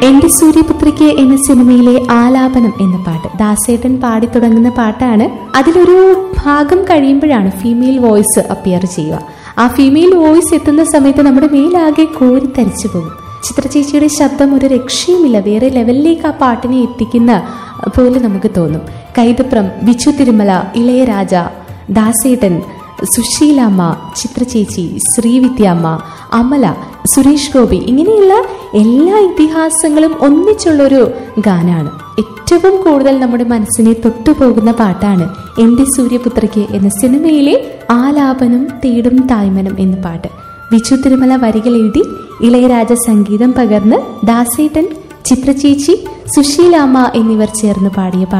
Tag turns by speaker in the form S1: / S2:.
S1: എന്റെ സൂര്യപുത്രിക്ക് എന്ന സിനിമയിലെ ആലാപനം എന്ന പാട്ട് ദാസേട്ടൻ പാടി തുടങ്ങുന്ന പാട്ടാണ് അതിലൊരു ഭാഗം കഴിയുമ്പോഴാണ് ഫീമെയിൽ വോയിസ് അപ്പിയർ ചെയ്യുക ആ ഫീമെയിൽ വോയിസ് എത്തുന്ന സമയത്ത് നമ്മുടെ മേലാകെ കോരിത്തരിച്ചു പോകും ചിത്രചേച്ചിയുടെ ശബ്ദം ഒരു രക്ഷയുമില്ല വേറെ ലെവലിലേക്ക് ആ പാട്ടിനെ എത്തിക്കുന്ന പോലെ നമുക്ക് തോന്നും കൈതപ്രം ബിച്ചു തിരുമല ഇളയരാജ ദാസേട്ടൻ സുശീലാമ്മ ചിത്രചേച്ചി ശ്രീവിദ്യാമ്മ അമല സുരേഷ് ഗോപി ഇങ്ങനെയുള്ള എല്ലാ ഇതിഹാസങ്ങളും ഒന്നിച്ചുള്ളൊരു ഗാനാണ് ഏറ്റവും കൂടുതൽ നമ്മുടെ മനസ്സിനെ തൊട്ടുപോകുന്ന പാട്ടാണ് എന്റെ സൂര്യപുത്രയ്ക്ക് എന്ന സിനിമയിലെ ആലാപനം തേടും തായ്മനം എന്ന പാട്ട് വിച്ചു തിരുമല വരികൾ എഴുതി ഇളയരാജ സംഗീതം പകർന്ന് ദാസേട്ടൻ ചിത്രചേച്ചി സുശീലാമ്മ എന്നിവർ ചേർന്ന് പാടിയ പാട്ട്